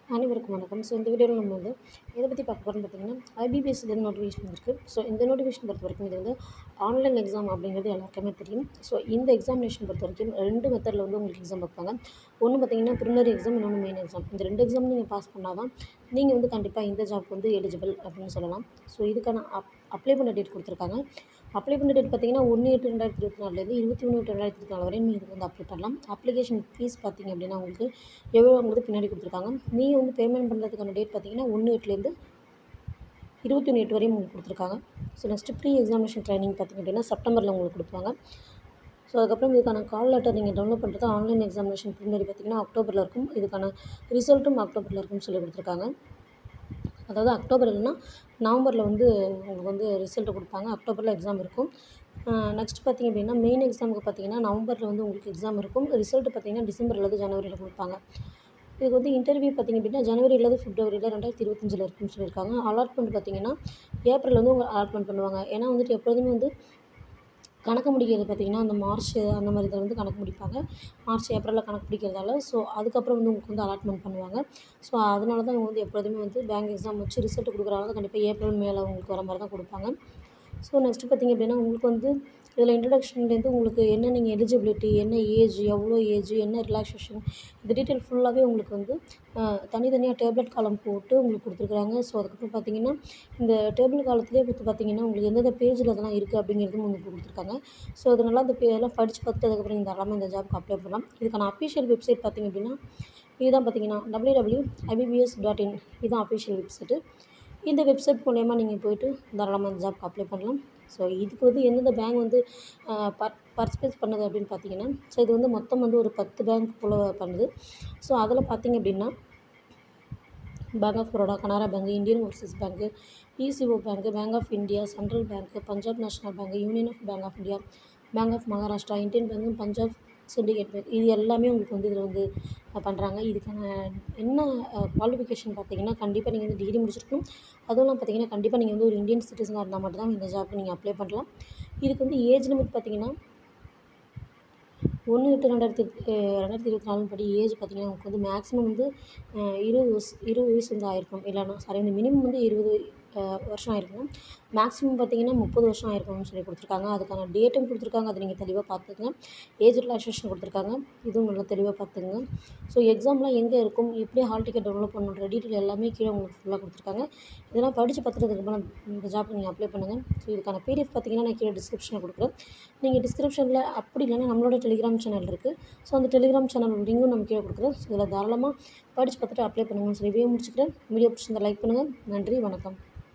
அனைவருக்கும் வணக்கம் ஸோ இந்த வீடியோவில் நம்ம வந்து எதை பற்றி பார்க்க போகிறோம்னு பார்த்தீங்கன்னா ஐபிபிஎஸ்லேருந்து நோட்டிஃபிகேஷன் வந்திருக்கு ஸோ இந்த நோட்டிஃபிகேஷன் பொறுத்த வரைக்கும் இது வந்து ஆன்லைன் எக்ஸாம் அப்படிங்கிறது எல்லாருக்குமே தெரியும் ஸோ இந்த எக்ஸாமினேஷன் பொறுத்த வரைக்கும் ரெண்டு மெத்தடில் வந்து உங்களுக்கு எக்ஸாம் வைப்பாங்க ஒன்று பார்த்தீங்கன்னா ப்ரிலிமினரி எக்ஸாம் இன்னொன்று மெயின் எக்ஸாம் இந்த ரெண்டு எக்ஸாம் நீங்கள் பாஸ் பண்ணால் தான் நீங்கள் வந்து கண்டிப்பாக இந்த ஜாப் வந்து எலிஜிபிள் அப்படின்னு சொல்லலாம் ஸோ இதுக்கான அப் அப்ளை பண்ண டேட் கொடுத்துருக்காங்க அப்ளை பண்ண டேட் பார்த்தீங்கன்னா ஒன்று எட்டு ரெண்டாயிரத்தி இருபத்தி நாலுலேருந்து இருபத்தி ஒன்று எட்டு ரெண்டாயிரத்தி இருபத்தி நாலு வரையும் நீங்கள் இதுக்கு வந்து அப்ளை பண்ணலாம் அப்ளிகேஷன் ஃபீஸ் பார்த்தீங்க அப்படின்னா உங்களுக்கு எவ்வளோ உங்களுக்கு பின்னாடி கொடுத்துருக்காங்க நீங்கள் வந்து பேமெண்ட் பண்ணுறதுக்கான டேட் பார்த்தீங்கன்னா ஒன்று எட்டுலேருந்து இருபத்தி ஒன்று எட்டு வரையும் உங்களுக்கு கொடுத்துருக்காங்க so next pre examination training பார்த்தீங்க அப்படின்னா செப்டம்பரில் உங்களுக்கு கொடுப்பாங்க ஸோ அதுக்கப்புறம் இதுக்கான கால் லெட்டர் நீங்கள் டவுன்லோட் பண்ணுறது ஆன்லைன் எக்ஸாமினேஷன் ப்ரிலிமினரி பார்த்தீங்கன்னா அக்டோபரில் இருக்கும் இதுக்கான ரிசல்ட்டும் அக்டோபரில் இருக்கும்னு சொல்லி கொடுத்துருக்காங்க அதாவது அக்டோபர் இல்லைன்னா நவம்பரில் வந்து உங்களுக்கு வந்து ரிசல்ட்டு கொடுப்பாங்க அக்டோபரில் எக்ஸாம் இருக்கும் நெக்ஸ்ட் பார்த்திங்க அப்படின்னா மெயின் எக்ஸாமுக்கு பார்த்தீங்கன்னா நவம்பரில் வந்து உங்களுக்கு எக்ஸாம் இருக்கும் ரிசல்ட் பார்த்தீங்கன்னா டிசம்பர் அல்லது ஜனவரியில் கொடுப்பாங்க இதுக்கு வந்து இன்டர்வியூ பார்த்திங்க அப்படின்னா ஜனவரி அல்லது பிப்ரவரியில் ரெண்டாயிரத்தி இருபத்தஞ்சில் இருக்குன்னு சொல்லியிருக்காங்க அலாட்மெண்ட் பார்த்திங்கன்னா ஏப்ரலில் வந்து உங்களுக்கு அலாட்மெண்ட் பண்ணுவாங்க ஏன்னா வந்துட்டு எப்பொழுதுமே வந்து கணக்கு முடிக்கிறது பார்த்திங்கன்னா அந்த மார்ச் அந்த மாதிரி இதில் வந்து கணக்கு முடிப்பாங்க மார்ச் ஏப்ரலில் கணக்கு பிடிக்கிறதால ஸோ அதுக்கப்புறம் வந்து உங்களுக்கு வந்து அலாட்மெண்ட் பண்ணுவாங்க ஸோ அதனால தான் இவங்க வந்து எப்பொழுதுமே வந்து பேங்க் எக்ஸாம் வச்சு ரிசல்ட் கொடுக்குறாங்க கண்டிப்பாக ஏப்ரல் மேலே உங்களுக்கு வர மாதிரி தான் கொடுப்பாங்க ஸோ நெக்ஸ்ட்டு பார்த்திங்க அப்படின்னா உங்களுக்கு வந்து இதில் இன்ட்ரடக்ஷன்லேருந்து உங்களுக்கு என்ன நீங்கள் எலிஜிபிலிட்டி என்ன ஏஜ் எவ்வளோ ஏஜ் என்ன ரிலாக்ஸேஷன் இந்த டீட்டெயில் ஃபுல்லாகவே உங்களுக்கு வந்து தனித்தனியாக டேப்லெட் காலம் போட்டு உங்களுக்கு கொடுத்துருக்குறாங்க ஸோ அதுக்கப்புறம் பார்த்தீங்கன்னா இந்த டேபிள் காலத்துலேயே பார்த்து பார்த்தீங்கன்னா உங்களுக்கு எந்தெந்த பேஜில் அதெல்லாம் இருக்குது அப்படிங்கிறதும் உங்களுக்கு கொடுத்துருக்காங்க ஸோ அதனால் அந்த பே எல்லாம் படித்து பார்த்து அதுக்கப்புறம் இந்த எல்லாமே இந்த ஜாப்க்கு அப்ளை பண்ணலாம் இதுக்கான அஃபிஷியல் வெப்சைட் பார்த்திங்க அப்படின்னா இதுதான் பார்த்தீங்கன்னா W W IBPS dot in இதுதான் அஃபிஷியல் வெப்சைட்டு இந்த வெப்சைட் மூலயமா நீங்கள் போய்ட்டு தாராளமாக இந்த ஜாப்க்கு அப்ளை பண்ணலாம் ஸோ இதுக்கு வந்து எந்தெந்த பேங்க் வந்து பர் பர்ச்சேஸ் பண்ணுது அப்படின்னு பார்த்தீங்கன்னா ஸோ இது வந்து மொத்தம் வந்து ஒரு பத்து பேங்க் போல் பண்ணுது ஸோ அதில் பார்த்தீங்க அப்படின்னா Bank of Baroda Canara Bank Indian Overseas Bank UCO Bank Bank of India Central Bank Punjab National Bank Union of Bank of India Bank of Maharashtra Indian Bank Punjab Syndicate Bank இது எல்லாமே உங்களுக்கு வந்து இதில் வந்து பண்ணுறாங்க இதுக்கான என்ன குவாலிஃபிகேஷன் பார்த்தீங்கன்னா கண்டிப்பாக நீங்கள் வந்து டிகிரி முடிச்சிருக்கணும் அதுவும் பார்த்தீங்கன்னா கண்டிப்பாக நீங்கள் வந்து ஒரு இந்தியன் சிட்டிசனாக இருந்தால் மட்டும்தான் இந்த ஜாப்க்கு நீங்கள் அப்ளை பண்ணலாம் இதுக்கு வந்து ஏஜ் லிமிட் பார்த்தீங்கன்னா ஒன்று எட்டு ரெண்டாயிரத்தி ரெண்டாயிரத்தி இருபத்தி நாலு படி ஏஜ் பார்த்திங்கன்னா உங்களுக்கு வந்து மேக்ஸிமம் வந்து இருபது வயசு இருபது வயசு வந்து ஆயிருக்கும் இல்லைனா சாரி வந்து மினிமம் வந்து இருபது வருஷம் ஆயிருக்கணும் மேக்ஸிமம் பார்த்திங்கன்னா முப்பது வருஷம் ஆயிருக்கணும்னு சொல்லி கொடுத்துருக்காங்க அதுக்கான டேட்டும் கொடுத்துருக்காங்க அதை நீங்கள் தெளிவாக பார்த்துக்கங்க ஏஜ் ரிலாக்ஸேஷன் கொடுத்துருக்காங்க இதுவும் நல்லா தெளிவாக பார்த்துக்கங்க ஸோ எக்ஸாம்லாம் எங்கே இருக்கும் எப்படி ஹால் டிக்கெட் டவுன்லோட் பண்ணுற டீட்டெயில் எல்லாமே கீழே உங்களுக்கு ஃபுல்லாக கொடுத்துருக்காங்க இதெல்லாம் படித்து பார்த்துட்டதுக்கப்புறம் இந்த ஜாப்க்கு நீங்கள் அப்ளை பண்ணுங்கள் ஸோ இதுக்கான பிடிஎஃப் பார்த்திங்கன்னா நான் கீழே டிஸ்கிரிப்ஷனில் கொடுக்குறேன் நீங்கள் டிஸ்கிரிப்ஷனில் அப்படி இல்லைன்னா நம்மளோட டெலிகிராம் சேனல் இருக்குது ஸோ அந்த டெலிகிராம் சேனல் லிங்கும் நம்ம கீழே கொடுக்குறேன் ஸோ இதில் தாராளமாக படித்து பார்த்துட்டு அப்ளை பண்ணுங்கன்னு சொல்லி வீடியோ முடிச்சுக்கிறேன் வீடியோ பிடிச்சிருந்தா லைக் பண்ணுங்கள் நன்றி வணக்கம்